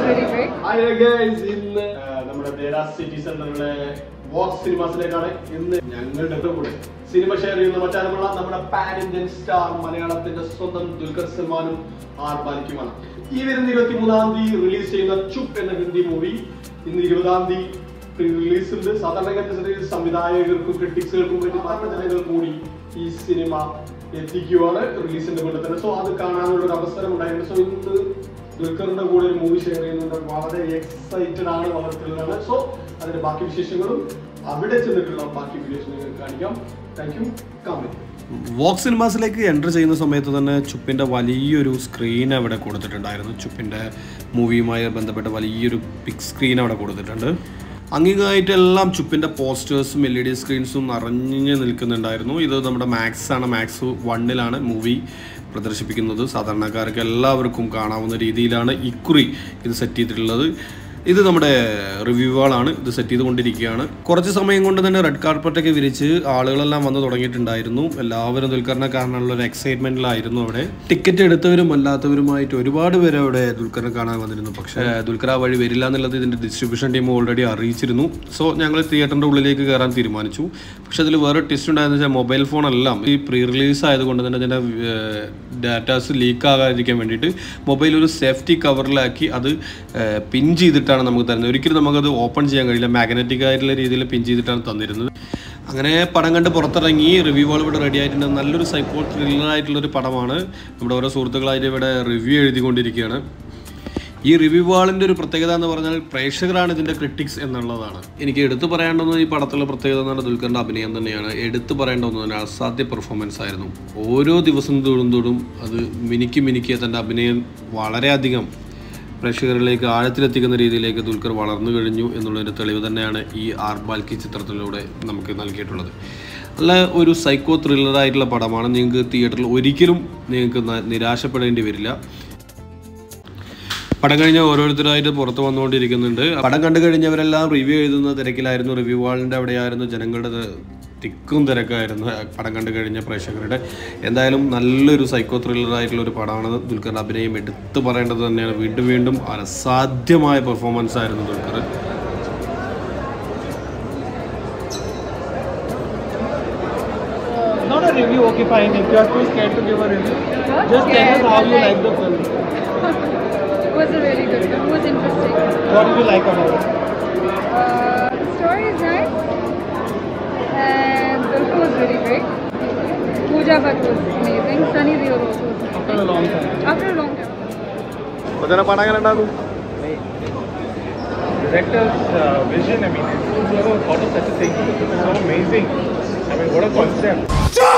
very great. Hi guys ഇന്ന് ആ, നമ്മുടെ ദേരാ സിറ്റി സെന്ററിലെ വോക്സ് സിനിമാസിലേക്കാണ് ഇന്ന് ഞങ്ങളുടെ കൂടെ സിനിമ ഷെയർ ചെയ്യുന്ന മറ്റാരുമുള്ള നമ്മുടെ പാൻ ഇന്ത്യൻ സ്റ്റാർ മലയാളത്തിന്റെ സ്വന്തം ദുൽഖർ സൽമാനും ആർ ബാലിക്കുമാണ് ഈ വരുന്ന ഇരുപത്തി മൂന്നാം തീയതി റിലീസ് ചെയ്യുന്ന ചുപ്പ് എന്ന ഹിന്ദി മൂവി ഇന്ന് ഇരുപതാം തീയതി റിലീസ് ഉണ്ട് സാധാരണഗതിയിൽ സംവിധായകർക്കും ക്രിട്ടിക്സുകൾക്കും വേണ്ടി മാത്രം ജനങ്ങൾ കൂടി ഈ സിനിമ എത്തിക്കുവാണ് റിലീസിന്റെ മുന്നേ തന്നെ സോ അത് കാണാനുള്ള ഒരു അവസരം ഉണ്ടായിരുന്നു സോ ഇന്ന് ദുൽഖറിന്റെ കൂടെ ഒരു മൂവി ഷെയർ ചെയ്യുന്നുണ്ട് വളരെ എക്സൈറ്റഡ് ആണ് വളരെ ത്രില്ലാണ് സോ അതിന്റെ ബാക്കി വിശേഷങ്ങളും അവിടെ ചെന്നിട്ടുള്ള ബാക്കി വീഡിയോസ് നിങ്ങൾക്ക് കാണിക്കാം താങ്ക് യു കാമിൻ വോക്സ് സിനിമാസിലേക്ക് എൻ്റർ ചെയ്യുന്ന സമയത്ത് തന്നെ ചുപ്പിൻ്റെ വലിയൊരു സ്ക്രീൻ അവിടെ കൊടുത്തിട്ടുണ്ടായിരുന്നു ചുപ്പിൻ്റെ മൂവിയുമായി ബന്ധപ്പെട്ട വലിയൊരു ബിഗ് സ്ക്രീൻ അവിടെ കൊടുത്തിട്ടുണ്ട് അങ്ങിങ്ങായിട്ടെല്ലാം ചുപ്പിൻ്റെ പോസ്റ്റേഴ്സും എൽ ഇ ഡി സ്ക്രീൻസും നിറഞ്ഞു നിൽക്കുന്നുണ്ടായിരുന്നു ഇത് നമ്മുടെ മാക്സ് ആണ് മാക്സ് വണ്ണിലാണ് മൂവി പ്രദർശിപ്പിക്കുന്നത് സാധാരണക്കാർക്ക് എല്ലാവർക്കും കാണാവുന്ന രീതിയിലാണ് ഇക്കുറി ഇത് സെറ്റ് ചെയ്തിട്ടുള്ളത് ഇത് നമ്മുടെ റിവ്യൂകളാണ് ഇത് സെറ്റ് ചെയ്തുകൊണ്ടിരിക്കുകയാണ് കുറച്ച് സമയം കൊണ്ട് തന്നെ റെഡ് കാർപ്പറ്റൊക്കെ വിരിച്ച് ആളുകളെല്ലാം വന്ന് തുടങ്ങിയിട്ടുണ്ടായിരുന്നു എല്ലാവരും ദുൽഖറിനെ കാണാനുള്ള ഒരു എക്സൈറ്റ്മെന്റിലായിരുന്നു അവിടെ ടിക്കറ്റ് എടുത്തവരും അല്ലാത്തവരുമായിട്ട് ഒരുപാട് പേര് അവിടെ ദുൽഖറിനെ കാണാൻ വന്നിരുന്നു പക്ഷേ ദുൽഖർ ആ വഴി വരില്ല എന്നുള്ളത് ഇതിന്റെ ഡിസ്ട്രിബ്യൂഷൻ ടീം ഓൾറെഡി അറിയിച്ചിരുന്നു സോ ഞങ്ങൾ തിയേറ്ററിന്റെ ഉള്ളിലേക്ക് കയറാൻ തീരുമാനിച്ചു പക്ഷെ അതിൽ വേറെ ടെസ്റ്റ് ഉണ്ടായെന്ന് വെച്ചാൽ മൊബൈൽ ഫോൺ എല്ലാം ഈ പ്രീ റിലീസ് ആയതുകൊണ്ട് തന്നെ അതിന്റെ ഡാറ്റാസ് ലീക്ക് ആകാതിരിക്കാൻ വേണ്ടിയിട്ട് മൊബൈൽ ഒരു സേഫ്റ്റി കവറിലാക്കി അത് പിൻ ചെയ്തിട്ടാണ് നമുക്ക് തരുന്നത് ഒരിക്കലും നമുക്കത് ഓപ്പൺ ചെയ്യാൻ കഴിയില്ല മാഗ്നറ്റിക് ആയിട്ടുള്ള രീതിയിൽ പിൻ ചെയ്തിട്ടാണ് തന്നിരുന്നത് അങ്ങനെ പടം കണ്ട് പുറത്തിറങ്ങി റിവ്യൂകൾ ഇവിടെ റെഡി ആയിട്ടുണ്ട് നല്ലൊരു സൈക്കോ ത്രില്ലർ ആയിട്ടുള്ളൊരു പടമാണ് നമ്മുടെ ഓരോ സുഹൃത്തുക്കളായിട്ട് ഇവിടെ റിവ്യൂ എഴുതിക്കൊണ്ടിരിക്കുകയാണ് ഈ റിവ്യൂ വാളിൻ്റെ ഒരു പ്രത്യേകത എന്ന് പറഞ്ഞാൽ പ്രേക്ഷകരാണ് ഇതിൻ്റെ ക്രിട്ടിക്സ് എന്നുള്ളതാണ് എനിക്ക് എടുത്തു പറയേണ്ടുന്ന ഈ പടത്തിലുള്ള പ്രത്യേകത എന്ന് പറഞ്ഞാൽ ദുൽഖറിൻ്റെ അഭിനയം തന്നെയാണ് എടുത്തു പറയേണ്ട ഒന്ന് തന്നെ അസാധ്യ പെർഫോമൻസ് ആയിരുന്നു ഓരോ ദിവസം തോടും തോടും അത് മിനുക്കി മിനുക്കിയ തൻ്റെ അഭിനയം വളരെയധികം പ്രേക്ഷകരിലേക്ക് ആഴത്തിലെത്തിക്കുന്ന രീതിയിലേക്ക് ദുൽഖർ വളർന്നു കഴിഞ്ഞു എന്നുള്ളൊരു തെളിവ് തന്നെയാണ് ഈ ആർ ബാൽക്കി ചിത്രത്തിലൂടെ നമുക്ക് നൽകിയിട്ടുള്ളത് നല്ല ഒരു സൈക്കോ ത്രില്ലറായിട്ടുള്ള പടമാണ് നിങ്ങൾക്ക് തിയേറ്ററിൽ ഒരിക്കലും നിങ്ങൾക്ക് ന- നിരാശപ്പെടേണ്ടി വരില്ല പടം കഴിഞ്ഞ ഓരോരുത്തരായിട്ട് പുറത്ത് വന്നുകൊണ്ടിരിക്കുന്നുണ്ട് പടം കണ്ടു കഴിഞ്ഞവരെല്ലാം റിവ്യൂ എഴുതുന്ന തിരക്കിലായിരുന്നു റിവ്യൂ വാളിൻ്റെ അവിടെയായിരുന്നു ജനങ്ങളുടെ ത- തിക്കും തിരക്കായിരുന്നു പടം കണ്ടു കഴിഞ്ഞ പ്രേക്ഷകരുടെ എന്തായാലും നല്ലൊരു സൈക്കോ ത്രില്ലർ ആയിട്ടുള്ള ഒരു പടമാണ് ദുൽഖറിൻ്റെ അഭിനയം എടുത്തു പറയേണ്ടത് തന്നെയാണ് വീണ്ടും വീണ്ടും അസാധ്യമായ പെർഫോമൻസ് ആയിരുന്നു Dulquer Not a review, okay, fine. If you are too scared to give a review, Not just tell scared, us how but you like- like the film. It was a really good film. It was interesting. What did you like about it? Uh, the story is nice. And Dulka was really great. Pooja Bhatt was amazing. Sunny Deol also was amazing. After a long time. After a long time. പടം എങ്ങനെ ഉണ്ടാകും director's uh, vision. I mean, whoever thought of such a thing? It's so amazing. I mean, what a concept.